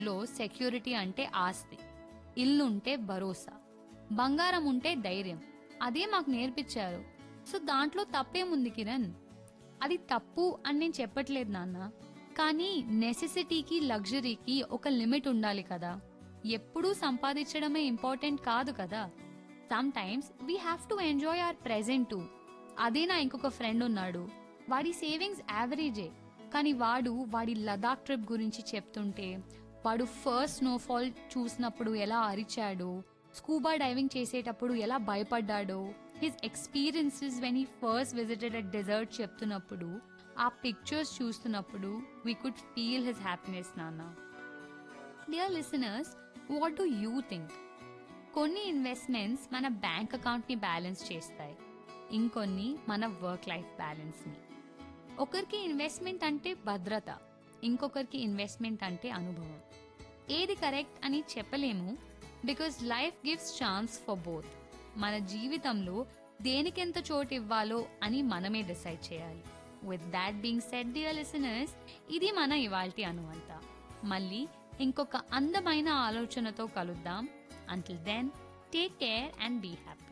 లో సెక్యూరిటీ అంటే ఆస్తి ఇల్లుంటే భరోసా బంగారం ఉంటే ధైర్యం అదే మాకు నేర్పించారు సో దాంట్లో తప్పేముంది కిరణ్ అది తప్పు అని నేను చెప్పట్లేదు నాన్న కానీ నెసెసిటీకి లగ్జరీకి ఒక లిమిట్ ఉండాలి కదా ఎప్పుడూ సంపాదించడమే ఇంపార్టెంట్ కాదు కదా sometimes we have to enjoy our present too అదే నా ఇంకొక ఫ్రెండ్ ఉన్నాడు వాడి సేవింగ్స్ యావరేజే కానీ వాడు వాడి లదాఖ్ ట్రిప్ గురించి చెప్తుంటే వాడు ఫస్ట్ స్నోఫాల్ చూసినప్పుడు ఎలా అరిచాడో స్కూబా డైవింగ్ చేసేటప్పుడు ఎలా భయపడ్డాడో his experiences when he first visited a desert చెప్తున్నప్పుడు ఆ పిక్చర్స్ చూస్తున్నప్పుడు we could feel his happiness నాన్న dear listeners what do you think కొన్ని ఇన్వెస్ట్మెంట్స్ మన బ్యాంక్ అకౌంట్ని బ్యాలెన్స్ చేస్తాయి ఇంకొన్ని మన వర్క్ లైఫ్ బ్యాలెన్స్ని ఒకరికి ఇన్వెస్ట్మెంట్ అంటే భద్రత ఇంకొకరికి ఇన్వెస్ట్మెంట్ అంటే అనుభవం ఏది కరెక్ట్ అని చెప్పలేము because life gives chance for both మన జీవితంలో దేనికెంత చోటు ఇవ్వాలో అని మనమే డిసైడ్ చేయాలి with that being set dear listeners ఇది మన ఇవాల్టి అనువంత మళ్ళీ ఇంకొక అందమైన ఆలోచనతో కలుద్దాం until then take care and be happy